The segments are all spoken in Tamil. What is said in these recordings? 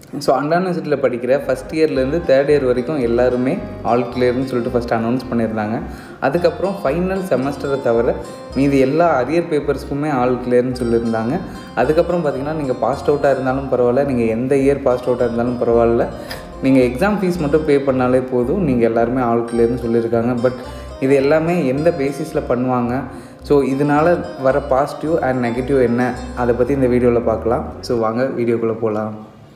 ஸோ அண்ணா யூனிவர்சிட்டியில் படிக்கிற ஃபஸ்ட் இயர்லேருந்து தேர்ட் இயர் வரைக்கும் எல்லாருமே ஆல் கிளியர்னு சொல்லிட்டு ஃபஸ்ட் அனௌன்ஸ் பண்ணியிருந்தாங்க அதுக்கப்புறம் ஃபைனல் செமஸ்டரை தவிர மீதி எல்லா அரியர் பேப்பர்ஸ்க்குமே ஆல் கிளியர்னு சொல்லியிருந்தாங்க அதுக்கப்புறம் பார்த்தீங்கன்னா நீங்கள் பாஸ்ட் அவுட்டாக இருந்தாலும் பரவாயில்ல நீங்கள் எந்த இயர் பாஸ்ட் அவுட்டாக இருந்தாலும் பரவாயில்ல நீங்கள் எக்ஸாம் ஃபீஸ் மட்டும் பே பண்ணாலே போதும் நீங்கள் எல்லாருமே ஆல் கிளியர்னு சொல்லியிருக்காங்க பட் இது எல்லாமே எந்த பேசிஸில் பண்ணுவாங்க ஸோ இதனால் வர பாசிட்டிவ் அண்ட் நெகட்டிவ் என்ன அதை பற்றி இந்த வீடியோவில் பார்க்கலாம் ஸோ வாங்க வீடியோக்குள்ளே போகலாம்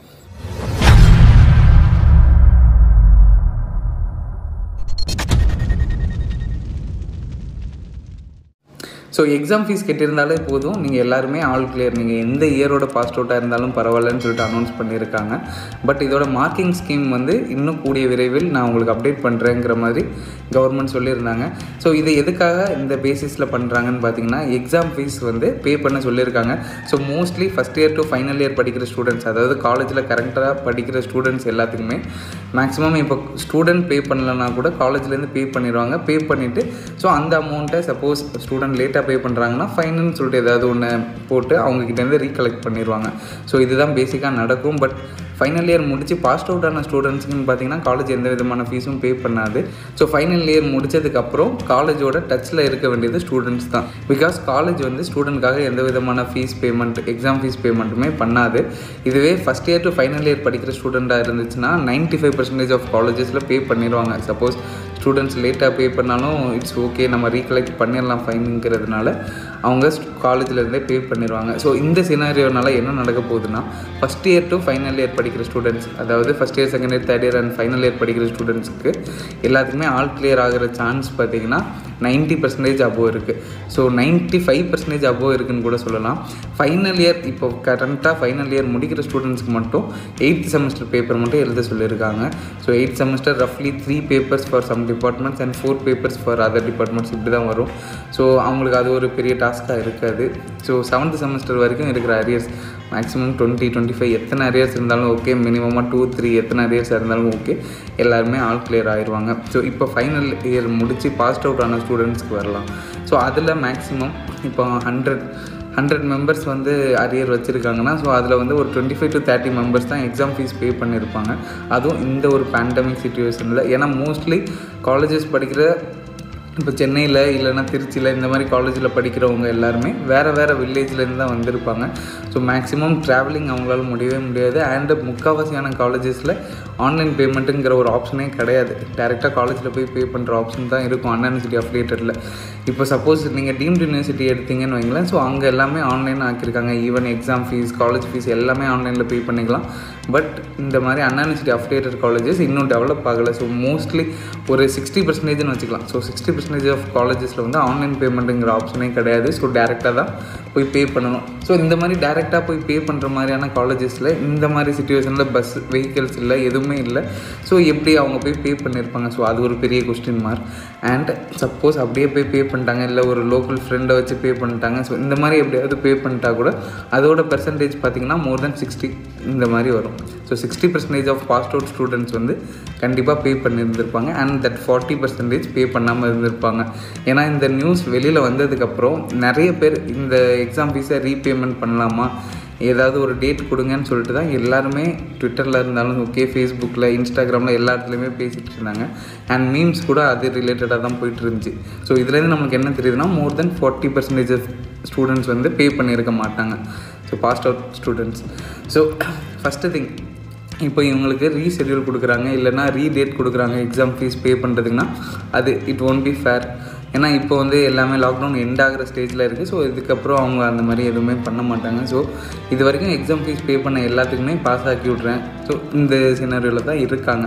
ஸோ எக்ஸாம் ஃபீஸ் கட்டியிருந்தாலே போதும் நீங்கள் எல்லாருமே ஆல் கிளியர் நீங்கள் எந்த இயரோட பாஸ்ட் அவுட்டாக இருந்தாலும் பரவாயில்லன்னு சொல்லிட்டு அனௌன்ஸ் பண்ணியிருக்காங்க பட் இதோட மார்க்கிங் ஸ்கீம் வந்து இன்னும் கூடிய விரைவில் நான் உங்களுக்கு அப்டேட் பண்ணுறேங்கிற மாதிரி கவர்மெண்ட் சொல்லியிருந்தாங்க ஸோ இது எதுக்காக இந்த பேசிஸில் பண்ணுறாங்கன்னு பார்த்தீங்கன்னா எக்ஸாம் ஃபீஸ் வந்து பே பண்ண சொல்லியிருக்காங்க so mostly first year to final year படிக்கிற ஸ்டூடெண்ட்ஸ் அதாவது காலேஜில் கரெக்டாக படிக்கிற ஸ்டூடெண்ட்ஸ் எல்லாத்துக்குமே மேக்ஸிமம் இப்போ ஸ்டூடெண்ட் பே பண்ணலன்னா கூட காலேஜ்லேருந்து பே பண்ணிடுவாங்க பே பண்ணிவிட்டு ஸோ அந்த அமௌண்ட்டை சப்போஸ் ஸ்டூடெண்ட் லேட்டாக பே பண்ணுறாங்கன்னா ஃபைனுன்னு சொல்லிட்டு ஏதாவது ஒன்று போட்டு அவங்கக்கிட்டேருந்து ரீகலெக்ட் பண்ணிடுவாங்க ஸோ இதுதான் பேசிக்காக நடக்கும் பட் ஃபைனல் இயர் முடித்து பாஸ்ட் அவுட் ஆன ஸ்டூடெண்ட்ஸுக்குன்னு பார்த்தீங்கன்னா காலேஜ் எந்த விதமான ஃபீஸும் பே பண்ணாது ஸோ ஃபைனல் இயர் முடிச்சதுக்கப்புறம் காலேஜோட டச்சில் இருக்க வேண்டியது ஸ்டூடெண்ட்ஸ் தான் பிகாஸ் காலேஜ் வந்து ஸ்டூடெண்ட்காக எந்த விதமான ஃபீஸ் பேமெண்ட் எக்ஸாம் ஃபீஸ் பேமெண்ட்டுமே பண்ணாது இதுவே first year to final year படிக்கிற ஸ்டூடெண்ட்டாக இருந்துச்சுன்னா நைன்ட்டி ஃபைவ் பர்சன்டேஜ் ஆஃப் காலேஜஸில் பே பண்ணிடுவாங்க சப்போஸ் ஸ்டூடெண்ட்ஸ் லேட்டாக பே பண்ணாலும் இட்ஸ் ஓகே நம்ம ரீகலெக்ட் பண்ணிடலாம் ஃபைனுங்கிறதுனால அவங்க காலேஜ்லேருந்தே பே பண்ணிடுவாங்க ஸோ இந்த சினாரியோனால என்ன நடக்க போகுதுன்னா first year to final year படிக்கிற ஸ்டூடெண்ட்ஸ் அதாவது first year second year third year and final year படிக்கிற ஸ்டூடெண்ட்ஸ்க்கு எல்லாத்துக்குமே ஆல் கிளியர் ஆகிற சான்ஸ் பார்த்தீங்கன்னா நைன்ட்டி பர்சன்டேஜ் அபோவ் இருக்குது so ninety five percentage above இருக்குன்னு கூட சொல்லலாம் ஃபைனல் இயர் இப்போ கரண்ட்டாக ஃபைனல் இயர் முடிக்கிற ஸ்டூடெண்ட்ஸ்க்கு மட்டும் எயித் செமஸ்டர் பேப்பர் மட்டும் எழுத சொல்லியிருக்காங்க ஸோ எயிட் செமஸ்டர் ரஃப்லி three papers for some departments and four papers for other departments இப்படி தான் வரும் ஸோ அவங்களுக்கு அது ஒரு பெரிய டாஸ்க்காக இருக்காது ஸோ செவன்த் செமஸ்டர் வரைக்கும் இருக்கிற arrears maximum twenty twenty five எத்தனை அரியர்ஸ் இருந்தாலும் ஓகே மினிமமாக டூ த்ரீ எத்தனை அரியர்ஸ் இருந்தாலும் ஓகே எல்லாருமே ஆல் கிளியர் ஆயிடுவாங்க ஸோ இப்போ ஃபைனல் இயர் முடித்து பாஸ்ட் அவுட் ஆன ஸ்டூடெண்ட்ஸ்க்கு வரலாம் ஸோ அதில் மேக்ஸிமம் இப்போ ஹண்ட்ரட் ஹண்ட்ரட் மெம்பர்ஸ் வந்து அரியர் வச்சுருக்காங்கன்னா ஸோ அதில் வந்து ஒரு twenty five to thirty members தான் எக்ஸாம் ஃபீஸ் பே பண்ணியிருப்பாங்க அதுவும் இந்த ஒரு பேண்டமிக் சுச்சுவேஷனில் ஏன்னா மோஸ்ட்லி காலேஜஸ் படிக்கிற இப்போ சென்னையில் இல்லைன்னா திருச்சியில் இந்த மாதிரி காலேஜில் படிக்கிறவங்க எல்லாருமே வேறு வேறு வில்லேஜ்லேருந்து தான் வந்திருப்பாங்க ஸோ மேக்ஸிமம் ட்ராவலிங் அவங்களால முடியவே முடியாது அண்டு முக்கால்வாசியான காலேஜஸில் ஆன்லைன் பேமெண்ட்டுங்கிற ஒரு ஆப்ஷனே கிடையாது டேரெக்டாக காலேஜில் போய் பே பண்ணுற ஆப்ஷன் தான் இருக்கும் அண்ணா யூனிவர்சிட்டி அஃபிலியேட்டடில் இப்போ சப்போஸ் நீங்கள் டீம்டு யூனிவர்சிட்டி எடுத்தீங்கன்னு வைங்களேன் ஸோ அங்கே எல்லாமே ஆன்லைன் ஆக்கியிருக்காங்க even exam fees college fees எல்லாமே ஆன்லைனில் பே பண்ணிக்கலாம் பட் இந்த மாதிரி அண்ணா யூனிவர்சிட்டி அஃபிலியேட்டட் காலேஜஸ் இன்னும் டெவலப் ஆகலை ஸோ மோஸ்ட்லி ஒரு சிக்ஸ்டி பர்சன்டேஜ்னு வச்சுக்கலாம் ஸோ சிக்ஸ்டி பர்சன்டேஜ் ஆஃப் காலேஜஸில் வந்து ஆன்லைன் பேமெண்ட்டுங்கிற ஆப்ஷனே கிடையாது ஸோ டேரெக்டாக தான் போய் பே பண்ணணும் ஸோ இந்த மாதிரி டேரெக்டாக போய் பே பண்ணுற மாதிரியான காலேஜஸில் இந்த மாதிரி சுச்சுவேஷனில் பஸ் வெஹிக்கல்ஸ் இல்லை எதுவுமே இல்லை ஸோ எப்படி அவங்க போய் பே பண்ணியிருப்பாங்க ஸோ அது ஒரு பெரிய கொஸ்டின் மார்க் அண்ட் சப்போஸ் அப்படியே போய் பே பண்ணிட்டாங்க இல்லை ஒரு லோக்கல் ஃப்ரெண்டை வச்சு பே பண்ணிட்டாங்க ஸோ இந்த மாதிரி எப்படியாவது பே பண்ணிட்டா கூட அதோட பெர்சன்டேஜ் பார்த்திங்கன்னா மோர் தென் சிக்ஸ்டி இந்த மாதிரி வரும் so sixty percentage of passed out students வந்து கண்டிப்பாக பே பண்ணியிருந்திருப்பாங்க and that forty percentage pay பண்ணாமல் இருந்திருப்பாங்க ஏன்னா இந்த நியூஸ் வெளியில் வந்ததுக்கப்புறம் நிறைய பேர் இந்த எக்ஸாம் ஃபீஸை ரீபேமெண்ட் பண்ணலாமா ஏதாவது ஒரு டேட் கொடுங்கன்னு சொல்லிட்டு தான் எல்லாருமே ட்விட்டரில் இருந்தாலும் ஓகே ஃபேஸ்புக்கில் இன்ஸ்டாகிராமில் எல்லா இடத்துலையுமே பேசிகிட்டு இருந்தாங்க அண்ட் மீம்ஸ் கூட அது ரிலேட்டடாக தான் போயிட்டு இருந்துச்சு ஸோ இதுலேருந்து நம்மளுக்கு என்ன தெரியுதுன்னா more then forty percentage of students வந்து பே பண்ணியிருக்க மாட்டாங்க so passed out students so first thing இப்போ இவங்களுக்கு ரீஷெடியூல் கொடுக்குறாங்க இல்லைனா ரீடேட் கொடுக்குறாங்க எக்ஸாம் ஃபீஸ் பே பண்ணுறதுக்குன்னா அது இட் ஒன்ட் பி ஃபேர் ஏன்னா இப்போ வந்து எல்லாமே லாக்டவுன் எண்ட் ஆகிற ஸ்டேஜில் இருக்குது ஸோ இதுக்கப்புறம் அவங்க அந்த மாதிரி எதுவுமே பண்ண மாட்டாங்க ஸோ இது வரைக்கும் எக்ஸாம் ஃபீஸ் பே பண்ண எல்லாத்துக்குமே பாஸ் ஆக்கி விட்றேன் ஸோ இந்த சினாரியோவில் தான் இருக்காங்க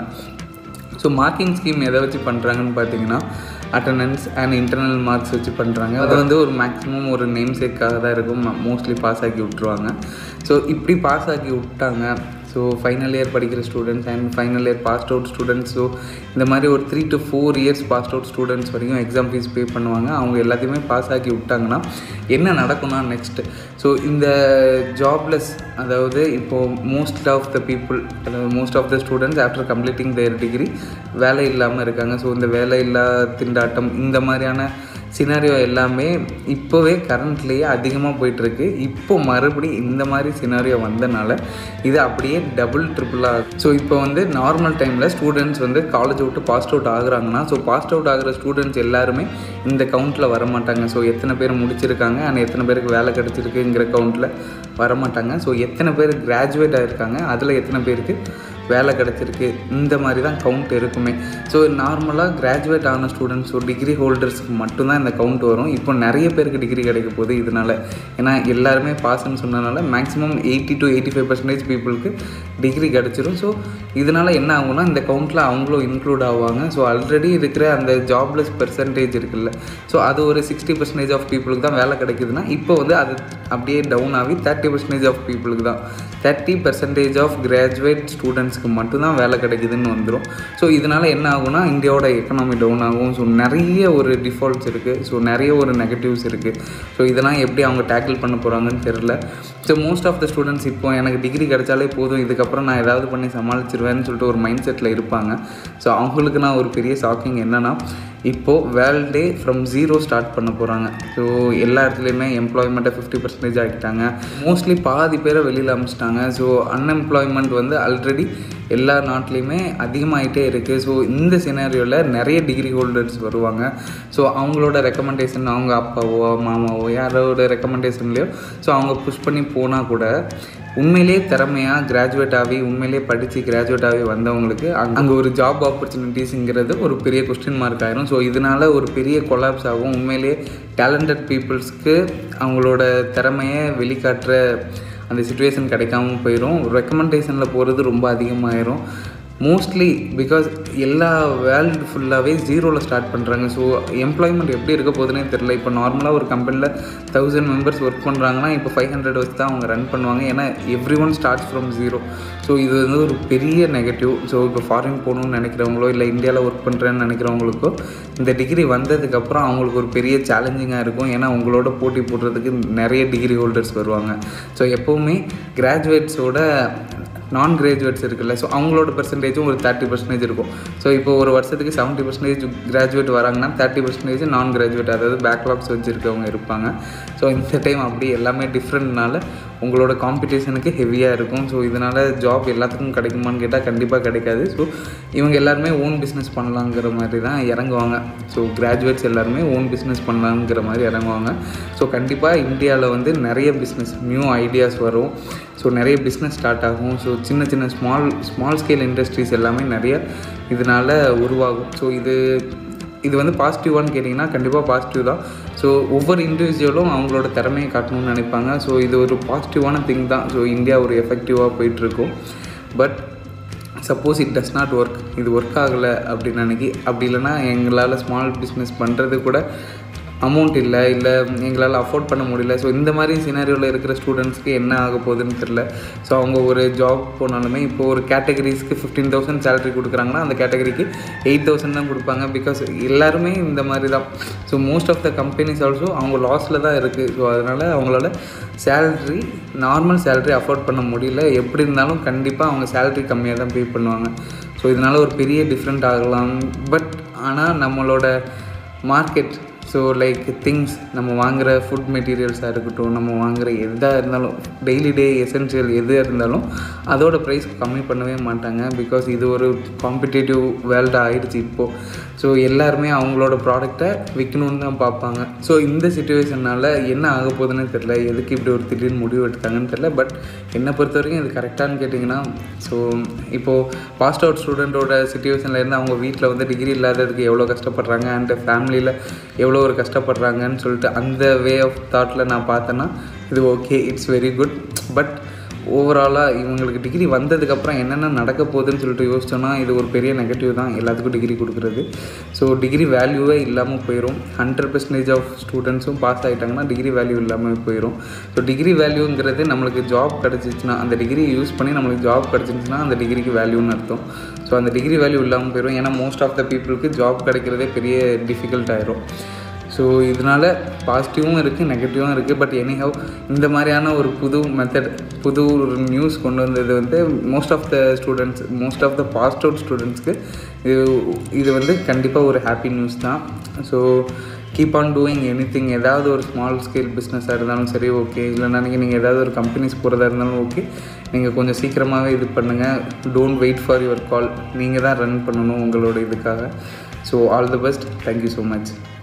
ஸோ மார்க்கிங் ஸ்கீம் எதை வச்சு பண்ணுறாங்கன்னு பார்த்தீங்கன்னா அட்டண்டன்ஸ் அண்ட் இன்டர்னல் மார்க்ஸ் வச்சு பண்ணுறாங்க அது வந்து ஒரு மேக்ஸிமம் ஒரு நேம் சேக்காக தான் இருக்கும் மோஸ்ட்லி பாஸ் ஆக்கி விட்ருவாங்க ஸோ இப்படி பாஸ் ஆக்கி விட்டாங்க ஸோ ஃபைனல் இயர் படிக்கிற students and final year passed out students so இந்த மாதிரி ஒரு three to four years passed out students வரைக்கும் எக்ஸாம் ஃபீஸ் பே பண்ணுவாங்க அவங்க எல்லாத்தையுமே பாஸ் ஆக்கி விட்டாங்கன்னா என்ன நடக்கும்னா நெக்ஸ்ட்டு ஸோ இந்த ஜாப்லெஸ் அதாவது இப்போது மோஸ்ட் ஆஃப் த பீப்புள் அதாவது most of the students after completing their degree வேலை இல்லாமல் இருக்காங்க ஸோ இந்த வேலை இல்லா திண்டாட்டம் இந்த மாதிரியான சினாரியோ எல்லாமே இப்போவே கரண்ட்லேயே அதிகமாக போயிட்டுருக்கு இப்போ மறுபடியும் இந்த மாதிரி சினாரியோ வந்தனால இது அப்படியே டபுள் ட்ரிபிளாக ஸோ இப்போ வந்து நார்மல் டைமில் ஸ்டூடெண்ட்ஸ் வந்து காலேஜ் விட்டு பாஸ்ட் அவுட் ஆகுறாங்கன்னா ஸோ பாஸ்ட் அவுட் ஆகிற ஸ்டூடெண்ட்ஸ் எல்லாருமே இந்த கவுண்ட்டில் வரமாட்டாங்க ஸோ எத்தனை பேர் முடிச்சிருக்காங்க அண்ட் எத்தனை பேருக்கு வேலை கிடச்சிருக்குங்கிற கவுண்ட்டில் வரமாட்டாங்க ஸோ எத்தனை பேர் கிராஜுவேட் ஆகிருக்காங்க அதில் எத்தனை பேருக்கு வேலை கிடச்சிருக்கு இந்த மாதிரி தான் கவுண்ட் இருக்குமே ஸோ நார்மலாக கிராஜுவேட் ஆன ஸ்டூடெண்ட்ஸ் ஒரு டிகிரி ஹோல்டர்ஸ்க்கு மட்டும்தான் இந்த கவுண்ட் வரும் இப்போ நிறைய பேருக்கு டிகிரி கிடைக்க போகுது இதனால் ஏன்னா எல்லாருமே பாஸ்ன்னு சொன்னதுனால maximum eighty to eighty five percentage பீப்புளுக்கு டிகிரி கிடச்சிரும் ஸோ இதனால் என்ன ஆகும்னா இந்த கவுண்ட்டில் அவங்களும் இன்க்ளூட் ஆவாங்க ஸோ ஆல்ரெடி இருக்கிற அந்த ஜாப்லெஸ் பெர்சன்டேஜ் இருக்குல்ல ஸோ அது ஒரு சிக்ஸ்டி பர்சன்டேஜ் ஆஃப் பீப்புளுக்கு தான் வேலை கிடைக்குதுன்னா இப்போ வந்து அது அப்படியே டவுன் ஆகி தேர்ட்டி பர்சன்டேஜ் ஆஃப் பீப்புளுக்கு தான் தேர்ட்டி பர்சன்டேஜ் ஆஃப் கிராஜுவேட் ஸ்டூடெண்ட்ஸ்க்கு மட்டும்தான் வேலை கிடைக்குதுன்னு வந்துடும் ஸோ இதனால் என்ன ஆகும்னா இந்தியாவோட எக்கனாமி டவுன் ஆகும் ஸோ நிறைய ஒரு டிஃபால்ட்ஸ் இருக்குது ஸோ நிறைய ஒரு நெகட்டிவ்ஸ் இருக்குது ஸோ இதெல்லாம் எப்படி அவங்க டேக்கிள் பண்ண போகிறாங்கன்னு தெரில so most of the students இப்போ எனக்கு டிகிரி கிடைச்சாலே போதும் இதுக்கப்புறம் நான் ஏதாவது பண்ணி சமாளிச்சிருவேன்னு சொல்லிட்டு ஒரு மைண்ட் செட்டில் இருப்பாங்க ஸோ அவங்களுக்கு நான் ஒரு பெரிய ஷாக்கிங் என்னென்னா இப்போது வேர்ல்டே ஃப்ரம் ஜீரோ ஸ்டார்ட் பண்ண போகிறாங்க ஸோ எல்லா இடத்துலையுமே எம்ப்ளாய்மெண்ட்டை ஃபிஃப்டி பர்சன்டேஜ் ஆகிட்டாங்க மோஸ்ட்லி பாதி பேரை வெளியில் அமிச்சிட்டாங்க ஸோ அன்எம்ப்ளாய்மெண்ட் வந்து ஆல்ரெடி எல்லா நாட்டிலையுமே அதிகமாகிட்டே இருக்குது ஸோ இந்த சினாரியோவில் நிறைய டிகிரி ஹோல்டர்ஸ் வருவாங்க ஸோ அவங்களோட ரெக்கமெண்டேஷன் அவங்க அப்பாவோ மாமாவோ யாரோட ரெக்கமெண்டேஷன்லையோ ஸோ அவங்க புஷ் பண்ணி போனால் கூட உண்மையிலே திறமையாக கிராஜுவேட் ஆகி உண்மையிலே படித்து கிராஜுவேட் ஆகி வந்தவங்களுக்கு அங்க- அங்கே ஒரு ஜாப் ஆப்பர்ச்சுனிட்டிஸுங்கிறது ஒரு பெரிய கொஸ்டின் மார்க் ஆயிரும் ஸோ இதனால் ஒரு பெரிய கொலாப்ஸ் ஆகும் உண்மையிலே டேலண்டட் பீப்புள்ஸ்க்கு அவங்களோட திறமையை வெளிக்காட்டுற அந்த சுச்சுவேஷன் கிடைக்காம போயிடும் ரெக்கமெண்டேஷனில் போகிறது ரொம்ப அதிகமாயிரும் மோஸ்ட்லி பிகாஸ் எல்லா வேர்ல்டு ஃபுல்லாகவே ஜீரோவில் ஸ்டார்ட் பண்ணுறாங்க ஸோ எம்ப்ளாய்மெண்ட் எப்படி இருக்க போகுதுன்னே தெரில இப்போ நார்மலாக ஒரு கம்பெனியில் தௌசண்ட் மெம்பர்ஸ் ஒர்க் பண்ணுறாங்கன்னா இப்போ ஃபைவ் ஹண்ட்ரட் வச்சு தான் அவங்க ரன் பண்ணுவாங்க ஏன்னா everyone starts from zero so இது வந்து ஒரு பெரிய நெகட்டிவ் ஸோ இப்போ ஃபாரின் போகணும்னு நினைக்கிறவங்களோ இல்லை இந்தியாவில் ஒர்க் பண்ணுறேன்னு நினைக்கிறவங்களுக்கோ இந்த டிகிரி வந்ததுக்கப்புறம் அவங்களுக்கு ஒரு பெரிய சேலஞ்சிங்காக இருக்கும் ஏன்னா உங்களோட போட்டி போடுறதுக்கு நிறைய டிகிரி ஹோல்டர்ஸ் வருவாங்க ஸோ எப்போவுமே கிராஜுவேட்ஸோட நான் கிராஜுவேட்ஸ் இருக்குல்ல ஸோ அவங்களோட பர்சன்டேஜும் ஒரு தேர்ட்டி பர்சன்டேஜ் இருக்கும் ஸோ இப்போ ஒரு வருஷத்துக்கு செவன்ட்டி பர்சன்டேஜ் கிராஜுவேட் வராங்கன்னா தேர்ட்டி பர்சன்டேஜ் நான் கிராஜுவேட் அதாவது பேக்லாக்ஸ் வச்சுருக்கவங்க இருப்பாங்க ஸோ இந்த டைம் அப்படி எல்லாமே டிஃப்ரெண்ட்னால உங்களோட காம்படிஷனுக்கு ஹெவியாக இருக்கும் ஸோ இதனால் ஜாப் எல்லாத்துக்கும் கிடைக்குமான்னு கேட்டால் கண்டிப்பாக கிடைக்காது ஸோ இவங்க எல்லாருமே ஓன் பிஸ்னஸ் பண்ணலாங்கிற மாதிரி தான் இறங்குவாங்க ஸோ கிராஜுவேட்ஸ் எல்லாருமே ஓன் பிஸ்னஸ் பண்ணலாங்கிற மாதிரி இறங்குவாங்க ஸோ கண்டிப்பாக இந்தியாவில் வந்து நிறைய பிஸ்னஸ் நியூ ஐடியாஸ் வரும் ஸோ நிறைய பிஸ்னஸ் ஸ்டார்ட் ஆகும் ஸோ சின்ன சின்ன ஸ்மால் ஸ்மால் ஸ்கேல் இண்டஸ்ட்ரீஸ் எல்லாமே நிறைய இதனால் உருவாகும் ஸோ இது இது வந்து பாசிட்டிவான்னு கேட்டிங்கன்னா கண்டிப்பாக பாசிட்டிவ் தான் ஸோ ஒவ்வொரு இண்டிவிஜுவலும் அவங்களோட திறமையை காட்டணும்னு நினைப்பாங்க ஸோ இது ஒரு பாசிட்டிவான திங் தான் ஸோ இந்தியா ஒரு எஃபெக்டிவாக போயிட்டுருக்கும் but suppose it does not work இது ஒர்க் ஆகலை அப்படின்னு நினைக்கி அப்படி இல்லைன்னா எங்களால் ஸ்மால் பிஸ்னஸ் பண்ணுறது கூட அமௌண்ட் இல்லை இல்லை எங்களால் அஃபோர்ட் பண்ண முடியல ஸோ இந்த மாதிரி சினாரியோவில் இருக்கிற ஸ்டூடெண்ட்ஸ்க்கு என்ன ஆக போகுதுன்னு தெரில ஸோ அவங்க ஒரு ஜாப் போனாலுமே இப்போ ஒரு கேட்டகரிஸ்க்கு ஃபிஃப்டீன் தௌசண்ட் சேலரி கொடுக்குறாங்கன்னா அந்த கேட்டகரிக்கு எயிட் தௌசண்ட் தான் கொடுப்பாங்க பிகாஸ் எல்லாருமே இந்த மாதிரி தான் so most of the companies also அவங்க லாஸில் தான் இருக்குது ஸோ அதனால் அவங்களால சேலரி நார்மல் சேலரி அஃபோர்ட் பண்ண முடியல எப்படி இருந்தாலும் கண்டிப்பாக அவங்க சேலரி கம்மியாக தான் பே பண்ணுவாங்க ஸோ இதனால் ஒரு பெரிய டிஃப்ரெண்ட் ஆகலாம் பட் ஆனால் நம்மளோட மார்க்கெட் ஸோ லைக் திங்ஸ் நம்ம வாங்குகிற ஃபுட் மெட்டீரியல்ஸாக இருக்கட்டும் நம்ம வாங்குகிற எதாக இருந்தாலும் டெய்லி டே எசென்ஷியல் எது இருந்தாலும் அதோட ப்ரைஸ் கம்மி பண்ணவே மாட்டாங்க பிகாஸ் இது ஒரு காம்படிட்டிவ் வேர்ல்டாக ஆயிடுச்சு இப்போது ஸோ எல்லாருமே அவங்களோட ப்ராடக்டை விற்கணுன்னு தான் பார்ப்பாங்க ஸோ இந்த சுச்சுவேஷனால் என்ன ஆக போகுதுன்னு தெரில எதுக்கு இப்படி ஒரு திடீர்னு முடிவு எடுத்தாங்கன்னு தெரில பட் என்னை பொறுத்த வரைக்கும் இது கரெக்டானு கேட்டிங்கன்னா ஸோ இப்போது பாஸ்ட் அவுட் ஸ்டூடெண்ட்டோட சுச்சுவேஷனில் இருந்து அவங்க வீட்டில் வந்து டிகிரி இல்லாததுக்கு எவ்வளோ கஷ்டப்படுறாங்க அண்ட் ஃபேமிலியில் எவ்வளோ ஒரு கஷ்டப்படுறாங்கன்னு சொல்லிட்டு அந்த வே ஆஃப் தாட்டில் நான் பார்த்தேன்னா இது okay it's very good but ஓவராலாக இவங்களுக்கு டிகிரி வந்ததுக்கப்புறம் என்னென்ன நடக்க போகுதுன்னு சொல்லிட்டு யோசிச்சோன்னா இது ஒரு பெரிய நெகட்டிவ் தான் எல்லாத்துக்கும் டிகிரி கொடுக்குறது ஸோ டிகிரி வேல்யூவே இல்லாமல் போயிடும் ஹண்ட்ரட் பர்சன்டேஜ் ஆஃப் ஸ்டூடெண்ட்ஸும் பாஸ் ஆகிட்டாங்கன்னா டிகிரி வேல்யூ இல்லாமல் போயிடும் ஸோ டிகிரி வேல்யூங்கிறது நம்மளுக்கு ஜாப் கிடச்சிச்சின்னா அந்த டிகிரி யூஸ் பண்ணி நம்மளுக்கு ஜாப் கிடச்சிருச்சுன்னா அந்த டிகிரிக்கு வேல்யூன்னு அர்த்தம் ஸோ அந்த டிகிரி வேல்யூ இல்லாமல் போயிடும் ஏன்னா மோஸ்ட் ஆஃப் த பீப்புளுக்கு ஜாப் கிடைக்கிறதே பெரிய டிஃபிகல்ட் ஆயிரும் ஸோ இதனால் பாசிட்டிவும் இருக்குது நெகட்டிவும் இருக்குது பட் எனிஹவ் இந்த மாதிரியான ஒரு புது மெத்தட் புது ஒரு நியூஸ் கொண்டு வந்தது வந்து most of the students most of the passed out ஸ்டூடெண்ட்ஸ்க்கு இது இது வந்து கண்டிப்பாக ஒரு ஹாப்பி நியூஸ் தான் so keep on doing anything ஏதாவது ஒரு ஸ்மால் ஸ்கேல் பிஸ்னஸாக இருந்தாலும் சரி ஓகே இல்லைனா நீங்கள் நீங்கள் ஏதாவது ஒரு கம்பெனிஸ் போகிறதா இருந்தாலும் ஓகே நீங்கள் கொஞ்சம் சீக்கிரமாகவே இது பண்ணுங்கள் don't wait for your call நீங்கள் தான் ரன் பண்ணணும் உங்களோட இதுக்காக so all the best thank you so much